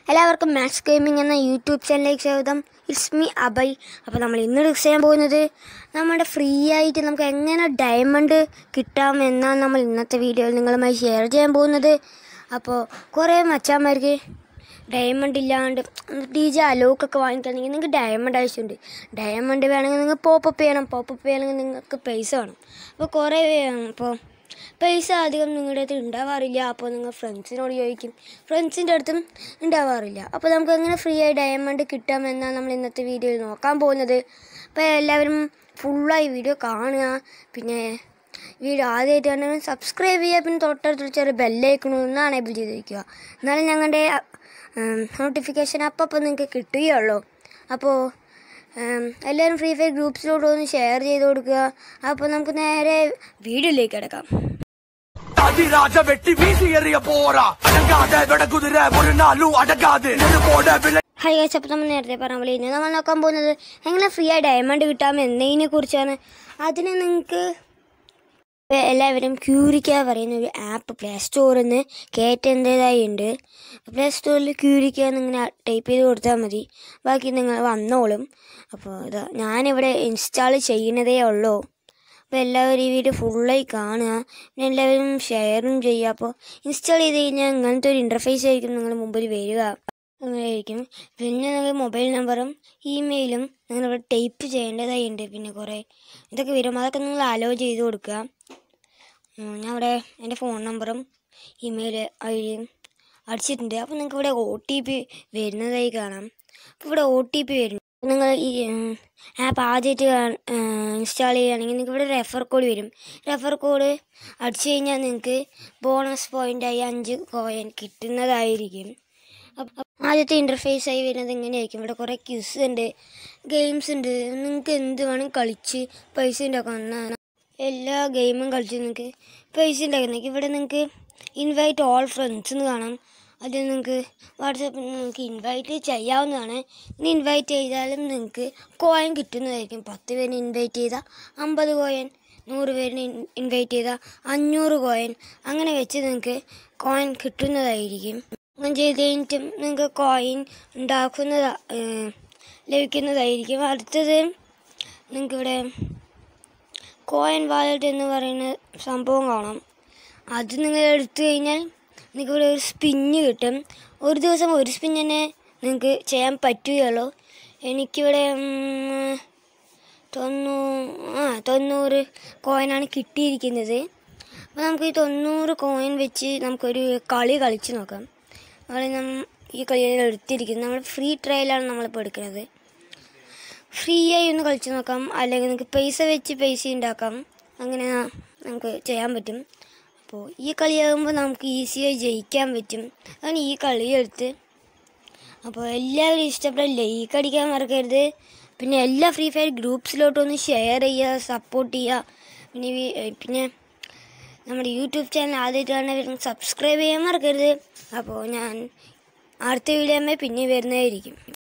എല്ലാവർക്കും maths gaming എന്ന YouTube ചാനലിലേക്ക് സ്വാഗതം ഇറ്റ്സ് മീ അഭയ് അപ്പോൾ നമ്മൾ ഇന്ന് ഡിസ്കസ് ചെയ്യാൻ പോകുന്നത് നമ്മുടെ ഫ്രീ ആയിട്ട് നമുക്ക് എങ്ങനെ ഡയമണ്ട് കിട്ടാം എന്നാണ് നമ്മൾ ഇന്നത്തെ വീഡിയോയിൽ നിങ്ങളുമായി ഷെയർ ചെയ്യാൻ പോകുന്നത് അപ്പോൾ കുറേ മച്ചാന്മാർക്ക് ഡയമണ്ട് ഇല്ലാണ്ട് ഡി ജെ അലോക്കൊക്കെ വാങ്ങിക്കണമെങ്കിൽ നിങ്ങൾക്ക് ഡയമണ്ട് ആവശ്യമുണ്ട് ഡയമണ്ട് വേണമെങ്കിൽ നിങ്ങൾ പോപ്പപ്പ് ചെയ്യണം പോപ്പപ്പ് ചെയ്യണമെങ്കിൽ നിങ്ങൾക്ക് പൈസ വേണം അപ്പോൾ കുറേ ഇപ്പോൾ പൈസ അധികം നിങ്ങളുടെ അടുത്ത് ഉണ്ടാവാറില്ല അപ്പോൾ നിങ്ങൾ ഫ്രണ്ട്സിനോട് ചോദിക്കും ഫ്രണ്ട്സിൻ്റെ അടുത്തും ഉണ്ടാവാറില്ല അപ്പോൾ നമുക്ക് എങ്ങനെ ഫ്രീ ആയി ഡയമണ്ട് കിട്ടാമെന്നാണ് നമ്മൾ ഇന്നത്തെ വീഡിയോയിൽ നോക്കാൻ പോകുന്നത് അപ്പോൾ എല്ലാവരും ഫുള്ളായി വീഡിയോ കാണുക പിന്നെ വീഡിയോ ആദ്യമായിട്ട് കണ്ടെങ്കിൽ സബ്സ്ക്രൈബ് ചെയ്യുക പിന്നെ തൊട്ടടുത്ത് ചെറിയ ബെല്ലൈക്കണമെന്ന് എനേബിൾ ചെയ്തിരിക്കുക എന്നാലും ഞങ്ങളുടെ നോട്ടിഫിക്കേഷൻ അപ്പം നിങ്ങൾക്ക് കിട്ടുകയുള്ളൂ അപ്പോൾ ഉം, എല്ലാവരും ഫ്രീ ഫയർ ഗ്രൂപ്പ്സിലോട്ട് ഒന്ന് ഷെയർ ചെയ്ത് കൊടുക്കുക അപ്പോൾ നമുക്ക് നേരെ വീഡിയോയിലേക്ക് കിടക്കാം അതിരാജ വെട്ടി വീശി എറിയ പോറാ അടങ്ങാതെ വെടകുതിര ഒരു നാലു അടങ്ങാതെ നെടുപോടെ വില ഹൈ ഗൈസ് അപ്പോൾ നമ്മൾ നേരത്തെ പറഞ്ഞ പോലെ ഇന്ന് നമ്മൾ നോക്കാൻ പോകുന്നത് എങ്ങനെ ഫ്രീ ആയി ഡയമണ്ട് കിട്ടാം എന്നതിനെ കുറിച്ചാണ് അതിന് നിങ്ങൾക്ക് എല്ലാവരും ക്യൂരിക്ക പറയുന്ന ഒരു ആപ്പ് പ്ലേ സ്റ്റോറിൽ നിന്ന് കയറ്റേണ്ടതായി ഉണ്ട് പ്ലേ സ്റ്റോറിൽ ക്യൂരിക്ക എന്നിങ്ങനെ ടൈപ്പ് ചെയ്ത് കൊടുത്താൽ മതി ബാക്കി നിങ്ങൾ വന്നോളും അപ്പോൾ ഇതാ ഞാനിവിടെ ഇൻസ്റ്റാൾ ചെയ്യുന്നതേ ഉള്ളൂ അപ്പോൾ എല്ലാവരും ഈ വീഡിയോ ഫുള്ളായി കാണുക പിന്നെ എല്ലാവരും ഷെയറും ചെയ്യുക അപ്പോൾ ഇൻസ്റ്റാൾ ചെയ്ത് കഴിഞ്ഞാൽ ഇങ്ങനത്തെ ഒരു ഇൻ്റർഫേസ് ആയിരിക്കും നിങ്ങൾ മുമ്പിൽ വരിക അങ്ങനെയായിരിക്കും പിന്നെ നിങ്ങൾ മൊബൈൽ നമ്പറും ഇമെയിലും നിങ്ങൾ ഇവിടെ ടൈപ്പ് ചെയ്യേണ്ടതായി ഉണ്ട് പിന്നെ കുറേ ഇതൊക്കെ വരും അതൊക്കെ നിങ്ങൾ അലോ ചെയ്ത് കൊടുക്കുക ഉം, ഞാൻ ഇവിടെ എൻ്റെ ഫോൺ നമ്പറും ഇമെയിൽ ഐഡിയും അടിച്ചിട്ടുണ്ട് അപ്പോൾ നിങ്ങൾക്ക് ഇവിടെ ഒ ടി പി വരുന്നതായി കാണാം അപ്പോൾ ഇവിടെ ഒ ടി പി വരും നിങ്ങൾ ഈ ആപ്പ് ആദ്യമായിട്ട് ഇൻസ്റ്റാൾ ചെയ്യുകയാണെങ്കിൽ നിങ്ങൾക്ക് ഇവിടെ റെഫർ കോഡ് വരും റെഫർ കോഡ് അടിച്ചു കഴിഞ്ഞാൽ നിങ്ങൾക്ക് ബോണസ് പോയിൻ്റായി അഞ്ച് കോയിൻ കിട്ടുന്നതായിരിക്കും അപ്പ- ആദ്യത്തെ ഇൻ്റർഫേസ് ആയി വരുന്നത് ഇങ്ങനെയായിരിക്കും ഇവിടെ കുറേ ക്യൂസ് ഉണ്ട് ഗെയിംസ് ഉണ്ട് നിങ്ങൾക്ക് എന്ത് വേണം കളിച്ച് പൈസ ഉണ്ടാക്കാവുന്നതാണ് എല്ലാ ഗെയിമും കളിച്ച് നിങ്ങൾക്ക് പൈസ ഉണ്ടാക്കുന്നേക്ക് ഇവിടെ നിങ്ങൾക്ക് ഇൻവൈറ്റ് ഓൾ ഫ്രണ്ട്സ് എന്ന് കാണാം അത് നിങ്ങൾക്ക് വാട്സാപ്പിൽ നിങ്ങൾക്ക് ഇൻവൈറ്റ് ചെയ്യാവുന്നതാണ് ഇനി ഇൻവൈറ്റ് ചെയ്താലും നിങ്ങൾക്ക് കോയിൻ കിട്ടുന്നതായിരിക്കും പത്ത് പേരിന് ഇൻവൈറ്റ് ചെയ്താൽ അമ്പത് കോയിൻ നൂറ് പേരിന് ഇൻവൈറ്റ് ചെയ്താൽ അഞ്ഞൂറ് കോയിൻ അങ്ങനെ വെച്ച് നിങ്ങൾക്ക് കോയിൻ കിട്ടുന്നതായിരിക്കും അങ്ങനെ ചെയ്ത് കഴിഞ്ഞിട്ടും നിങ്ങൾക്ക് കോയിൻ ഉണ്ടാക്കുന്നതാ ഏഹ് ലഭിക്കുന്നതായിരിക്കും അടുത്തത് നിങ്ങൾക്കിവിടെ കോയിൻ വാലറ്റ് എന്ന് പറയുന്ന സംഭവം കാണാം അത് നിങ്ങൾ എടുത്തു കഴിഞ്ഞാൽ നിങ്ങൾക്ക് ഇവിടെ ഒരു സ്പിന്ന് കിട്ടും ഒരു ദിവസം ഒരു സ്പിൻ തന്നെ നിങ്ങൾക്ക് ചെയ്യാൻ പറ്റുകയുള്ളൂ എനിക്കിവിടെ ഉം, തൊണ്ണൂ ആ തൊണ്ണൂറ് കോയിനാണ് കിട്ടിയിരിക്കുന്നത് അപ്പോൾ നമുക്ക് ഈ തൊണ്ണൂറ് കോയിൻ വെച്ച് നമുക്കൊരു കളി കളിച്ച് നോക്കാം അവിടെ നം ഈ കളിയിൽ എടുത്തിരിക്കുന്നത് നമ്മൾ ഫ്രീ ട്രയലാണ് നമ്മളിപ്പോൾ എടുക്കുന്നത് ഫ്രീ ആയി ഒന്ന് കളിച്ച് നോക്കാം അല്ലെങ്കിൽ നിങ്ങൾക്ക് പൈസ വെച്ച് പൈസ ഉണ്ടാക്കാം അങ്ങനെ നമുക്ക് ചെയ്യാൻ പറ്റും അപ്പോൾ ഈ കളിയാകുമ്പോൾ നമുക്ക് ഈസിയായി ജയിക്കാൻ പറ്റും അതാണ് ഈ കളി എടുത്ത് അപ്പോൾ എല്ലാവരും ഇഷ്ടപ്പെട്ട ലൈക്ക് അടിക്കാൻ മറക്കരുത് പിന്നെ എല്ലാ ഫ്രീ ഫയർ ഗ്രൂപ്പ്സിലോട്ടൊന്ന് ഷെയർ ചെയ്യുക സപ്പോർട്ട് ചെയ്യുക പിന്നെ വി- പിന്നെ നമ്മുടെ യൂട്യൂബ് ചാനൽ ആദ്യമായിട്ടാണ് സബ്സ്ക്രൈബ് ചെയ്യാൻ മറക്കരുത് അപ്പോൾ ഞാൻ അടുത്ത വീഡിയോ പിന്നെ വരുന്നതായിരിക്കും